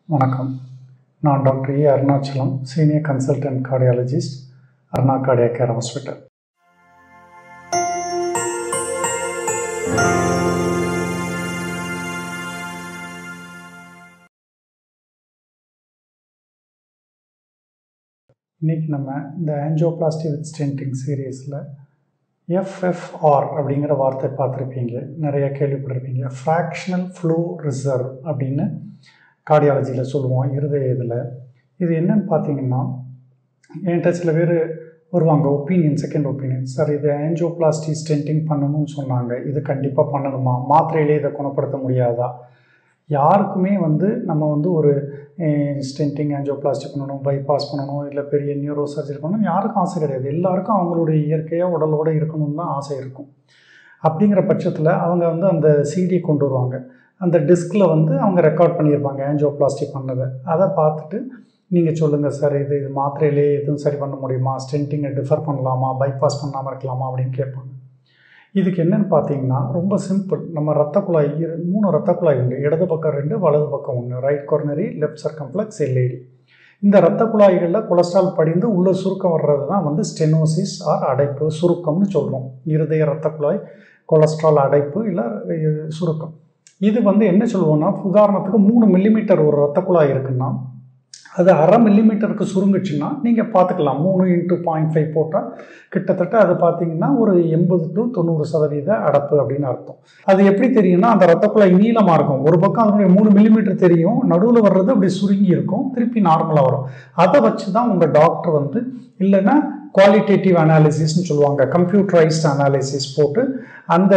வணக்கம் நான் doctor A Arunachalam senior consultant cardiologist Aruna cardia care hospital இன்னைக்கு நம்ம இந்த ஆன்ஜியோபிளாஸ்டி வித் ஸ்டென்டிங் சீரீஸில் எஃப்எஃப்ஆர் அப்படிங்கிற வார்த்தை பார்த்துருப்பீங்க நிறைய கேள்விப்பட்டிருப்பீங்க ஃப்ராக்ஷனல் ஃப்ளோ ரிசர்வ் அப்படின்னு கார்டியாலஜியில் சொல்லுவோம் இருதய இதில் இது என்னன்னு பார்த்தீங்கன்னா என்கிட்ட சில பேர் வருவாங்க ஒப்பீனியன் செகண்ட் ஒப்பீனியன் சார் இது ஆன்ஜியோபிளாஸ்டி ஸ்டென்டிங் பண்ணணும்னு சொன்னாங்க இது கண்டிப்பாக பண்ணணுமா மாத்திரையிலே இதை குணப்படுத்த முடியாதா யாருக்குமே வந்து நம்ம வந்து ஒரு ஸ்டென்டிங் ஆன்ஜியோபிளாஸ்டி பண்ணணும் பைபாஸ் பண்ணணும் இல்லை பெரிய நியூரோ சர்ஜரி பண்ணணும் யாருக்கும் ஆசை கிடையாது எல்லாருக்கும் அவங்களுடைய இயற்கையாக உடலோடு இருக்கணும்னு தான் ஆசை இருக்கும் அப்படிங்கிற பட்சத்தில் அவங்க வந்து அந்த சிடி கொண்டு வருவாங்க அந்த டிஸ்கில் வந்து அவங்க ரெக்கார்ட் பண்ணியிருப்பாங்க ஆன்ஜியோபிளாஸ்டி பண்ணதை அதை பார்த்துட்டு நீங்கள் சொல்லுங்கள் சார் இது இது மாத்திரையிலே எதுவும் சரி பண்ண முடியுமா ஸ்டென்டிங்கை டிஃபர் பண்ணலாமா பைபாஸ் பண்ணாமல் இருக்கலாமா அப்படின்னு கேட்பாங்க இதுக்கு என்னென்னு பார்த்தீங்கன்னா ரொம்ப சிம்பிள் நம்ம ரத்த குழாய் இரு- மூணு ரத்த குழாய் உண்டு இடது பக்கம் ரெண்டு வலது பக்கம் ஒன்று right coronary left circumflex LAD இந்த இரத்த குழாய்களில் கொலஸ்ட்ரால் படிந்து உள்ள சுருக்கம் வர்றது தான் வந்து ஸ்டெனோசிஸ் ஆர் அடைப்பு சுருக்கம்னு சொல்கிறோம் இருதய இரத்த குழாய் கொலஸ்ட்ரால் அடைப்பு இல்லை சுருக்கம் இது வந்து என்ன சொல்லுவோம்னா உதாரணத்துக்கு மூணு மில்லிமீட்டர் ஒரு இரத்த குழாய் இருக்குன்னா அது அரை மில்லிமீட்டருக்கு சுருங்குச்சுன்னா நீங்கள் பார்த்துக்கலாம் மூணு இன்ட்டு பாயிண்ட் ஃபைவ் போட்டால் கிட்டத்தட்ட அது பார்த்தீங்கன்னா ஒரு எண்பது டு தொண்ணூறு சதவீத அடப்பு அப்படின்னு அர்த்தம் அது எப்படி தெரியும்னா அந்த ரத்த குழாய் நீளமாக இருக்கும் ஒரு பக்கம் அதனுடைய மூணு மில்லிமீட்டர் தெரியும் நடுவில் வர்றது அப்படி சுருங்கி இருக்கும் திருப்பி நார்மலாக வரும் அதை வச்சு தான் உங்கள் டாக்டர் வந்து இல்லைன்னா குவாலிட்டேட்டிவ் அனாலிசிஸ்னு சொல்லுவாங்க கம்ப்யூட்டரைஸ்ட் அனாலிசிஸ் போட்டு அந்த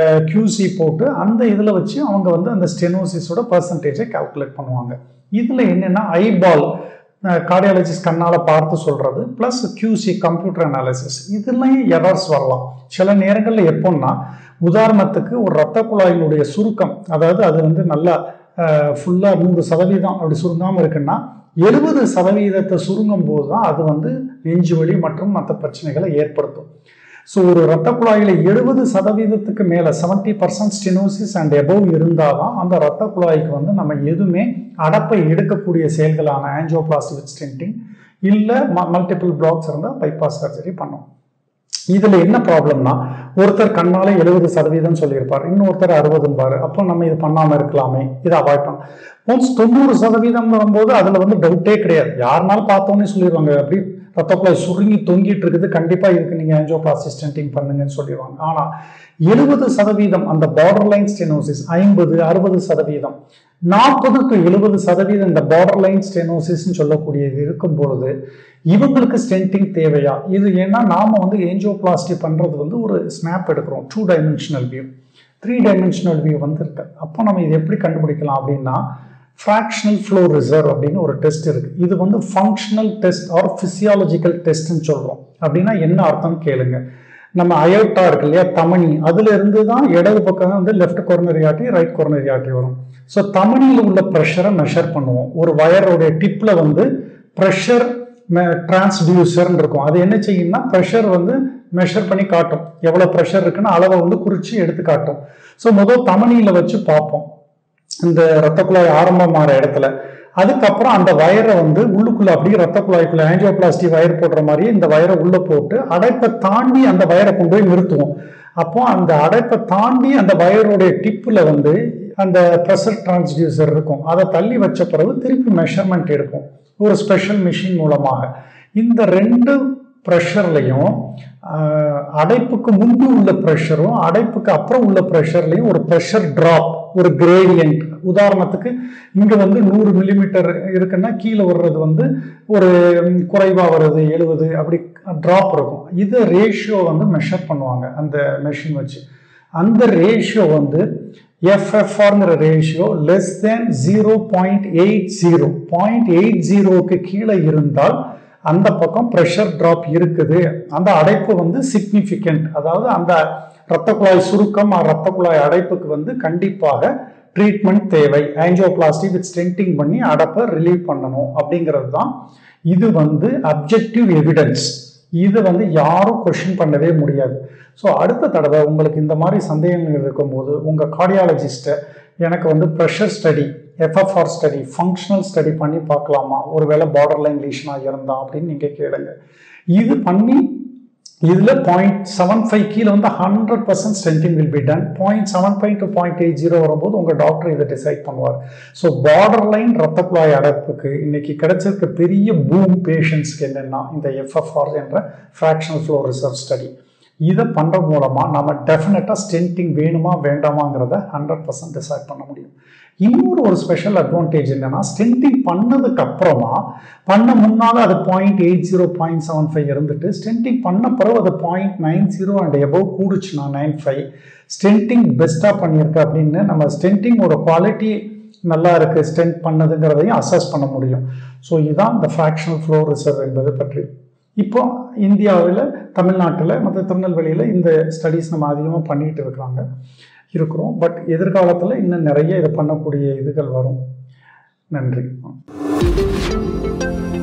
QC போட்டு அந்த இதில் வச்சு அவங்க வந்து அந்த ஸ்டெனோசிஸோட பர்சன்டேஜை கால்குலேட் பண்ணுவாங்க இதில் என்னென்னா ஐபால் கார்டியாலஜிஸ்ட் கண்ணால் பார்த்து சொல்கிறது ப்ளஸ் QC கம்ப்யூட்டர் அனாலிசிஸ் இதுலேயும் எரர்ஸ் வரலாம் சில நேரங்களில் எப்போன்னா உதாரணத்துக்கு ஒரு இரத்த குழாயினுடைய சுருக்கம் அதாவது அது வந்து நல்லா ஃபுல்லாக நூறு சதவீதம் அப்படி சுருங்காமல் இருக்குன்னா எழுபது சதவீதத்தை சுருங்கும் போது தான் அது வந்து நெஞ்சு வலி மற்றும் மற்ற பிரச்சனைகளை ஏற்படுத்தும் ஸோ ஒரு இரத்த குழாயில் எழுபது சதவீதத்துக்கு மேலே seventy percent stenosis and above இருந்தால் தான் அந்த இரத்த குழாய்க்கு வந்து நம்ம எதுவுமே அடப்பை எடுக்கக்கூடிய செயல்களான ஆன்ஜியோபிளாஸ்டிக் ஸ்டென்டிங் இல்லை மல்டிபிள் பிளாக்ஸ் இருந்தால் பைபாஸ் சர்ஜரி பண்ணோம் இதில் என்ன ப்ராப்ளம்னா ஒருத்தர் கண்ணால எழுபது சதவீதம் சொல்லியிருப்பார் இன்னொருத்தர் அறுபதும்பாரு அப்போ நம்ம இது பண்ணாமல் இருக்கலாமே இதை அவாய்ட் பண்ணலாம் ஒன்ஸ் தொண்ணூறு சதவீதம் வரும்போது அதில் வந்து டவுட்டே கிடையாது யாருனாலும் பார்த்தோன்னே சொல்லிடுவாங்க அப்படி ரத்த குழாய் சுருங்கி தொங்கிட்டு இருக்குது கண்டிப்பாக இதுக்கு நீங்கள் ஆன்ஜியோபிளாஸ்டி ஸ்டென்டிங் பண்ணுங்கன்னு சொல்லிடுவாங்க ஆனால் எழுபது சதவீதம் அந்த பார்டர் லைன் ஸ்டெனோசிஸ் ஐம்பது அறுபது சதவீதம் நாற்பது டு எழுபது சதவீதம் இந்த பார்டர் லைன் ஸ்டெனோசிஸ்ன்னு சொல்லக்கூடியது இருக்கும் பொழுது இவங்களுக்கு ஸ்டென்டிங் தேவையா இது ஏன்னா நாம வந்து ஏஞ்சியோபிளாஸ்டி பண்றது வந்து ஒரு ஸ்னாப் எடுக்கிறோம் two dimensional view three dimensional view வந்திருக்கு அப்போ நம்ம இது எப்படி கண்டுபிடிக்கலாம் அப்படின்னா ஃப்ராக்ஷனல் ஃப்ளோ ரிசர்வ் அப்படின்னு ஒரு டெஸ்ட் இருக்கு இது வந்து ஃபங்க்ஷனல் டெஸ்ட் ஆர் ஃபிசியாலஜிக்கல் டெஸ்ட்னு சொல்றோம் அப்படின்னா என்ன அர்த்தம் கேளுங்க நம்ம அயோட்டா இருக்கு இல்லையா தமனி அதுல இருந்து தான் இடது பக்கம் வந்து லெஃப்ட் கொரோனரி ஆட்டி ரைட் கொரோனரி ஆட்டி வரும் ஸோ தமனியில் உள்ள ப்ரெஷரை மெஷர் பண்ணுவோம் ஒரு வயரோடைய டிப்ல வந்து ப்ரெஷர் டிரான்ஸ்டியூசர்னு இருக்கும் அது என்ன செய்யும்னா ப்ரெஷர் வந்து மெஷர் பண்ணி காட்டும் எவ்வளோ ப்ரெஷர் இருக்குன்னு அளவை வந்து குறித்து எடுத்து காட்டும் ஸோ முதல் தமனியில் வச்சு பார்ப்போம் இந்த ரத்த குழாய் ஆரம்பமாகிற இடத்துல அதுக்கப்புறம் அந்த வயரை வந்து உள்ளுக்குள்ள அப்படியே ரத்த குழாய்க்குள்ள ஆன்ஜியோபிளாஸ்டி வயர் போடுற மாதிரியே இந்த வயரை உள்ள போட்டு அடைப்பை தாண்டி அந்த வயரை கொண்டு போய் நிறுத்துவோம் அப்போ அந்த அடைப்பை தாண்டி அந்த வயருடைய டிப்பில் வந்து அந்த ப்ரெஷர் டிரான்ஸ்டியூசர் இருக்கும் அதை தள்ளி வச்ச பிறகு திருப்பி மெஷர்மெண்ட் எடுக்கும் ஒரு ஸ்பெஷல் மிஷின் மூலமாக இந்த ரெண்டு ப்ரெஷர்லையும் அடைப்புக்கு முன்பு உள்ள ப்ரெஷரும் அடைப்புக்கு அப்புறம் உள்ள ப்ரெஷர்லையும் ஒரு ப்ரெஷர் ட்ராப் ஒரு கிரேடியன்ட் உதாரணத்துக்கு இங்கே வந்து நூறு மில்லிமீட்டர் இருக்குன்னா கீழே வர்றது வந்து ஒரு குறைவாக வருது எழுபது அப்படி ட்ராப் இருக்கும் இது ரேஷியோ வந்து மெஷர் பண்ணுவாங்க அந்த மெஷின் வச்சு அந்த ரேஷியோ வந்து எஃப்எஃப்ஆர்ங்கிற ratio less than zero point eight zero point eight ஜீரோவுக்கு கீழே இருந்தால் அந்த பக்கம் ப்ரெஷர் ட்ராப் இருக்குது அந்த அடைப்பு வந்து சிக்னிஃபிகண்ட் அதாவது அந்த இரத்த குழாய் சுருக்கம் இரத்த குழாய் அடைப்புக்கு வந்து கண்டிப்பாக ட்ரீட்மெண்ட் தேவை ஆன்ஜியோபிளாஸ்டி வித் ஸ்டென்டிங் பண்ணி அடைப்பை ரிலீவ் பண்ணணும் அப்படிங்கிறது தான் இது வந்து அப்ஜெக்டிவ் எவிடன்ஸ் இது வந்து யாரும் கொஷின் பண்ணவே முடியாது ஸோ அடுத்த தடவை உங்களுக்கு இந்த மாதிரி சந்தேகங்கள் இருக்கும்போது உங்கள் கார்டியாலஜிஸ்ட்டை எனக்கு வந்து pressure study FFR study functional study பண்ணி பார்க்கலாமா ஒருவேளை பார்டர் லைன் லீஷனாக இருந்தா அப்படின்னு நீங்கள் கேளுங்க இது பண்ணி இதில் பாயிண்ட் செவன் ஃபைவ் கீழே வந்து hundred percent strengthening will be done point seven five to point eight zero வரும்போது உங்கள் டாக்டர் இதை டிசைட் பண்ணுவார் ஸோ பார்டர் லைன் ரத்த குழாய் அடைப்புக்கு இன்னைக்கு கிடைச்சிருக்க பெரிய பூம் பேஷண்ட்ஸ்க்கு என்னென்னா இந்த எஃப்எஃப்ஆர் என்ற ஃப்ராக்ஷனல் ஃப்ளோ ரிசர்ச் ஸ்டடி இதை பண்ணுறது மூலமாக நம்ம டெஃபினட்டாக ஸ்டென்டிங் வேணுமா வேண்டாமாங்கிறத ஹண்ட்ரட் பர்சன்ட் டிசைட் பண்ண முடியும் இன்னொரு ஒரு ஸ்பெஷல் அட்வான்டேஜ் என்னன்னா ஸ்டென்டிங் பண்ணதுக்கு அப்புறமா பண்ண முன்னால் அது point eight zero point seven five இருந்துட்டு ஸ்டென்டிங் பண்ண பிறகு அது point nine zero and above கூடுச்சுன்னா நைன் ஃபைவ் ஸ்டென்டிங் பெஸ்ட்டாக பண்ணியிருக்கு அப்படின்னு நம்ம ஸ்டென்டிங்கோட குவாலிட்டி நல்லா இருக்குது ஸ்டென்ட் பண்ணதுங்கிறதையும் அசஸ் பண்ண முடியும் ஸோ இதுதான் இந்த ஃப்ராக்ஷனல் ஃப்ளோ ரிசர்வ் என்பது பற்றி இப்போ இந்தியாவில் தமிழ்நாட்டில் மற்ற திருநெல்வேலியில் இந்த ஸ்டடீஸ் நம்ம அதிகமாக பண்ணிகிட்டு இருக்கிறாங்க இருக்கிறோம் பட் எதிர்காலத்தில் இன்னும் நிறைய இதை பண்ணக்கூடிய இதுகள் வரும் நன்றி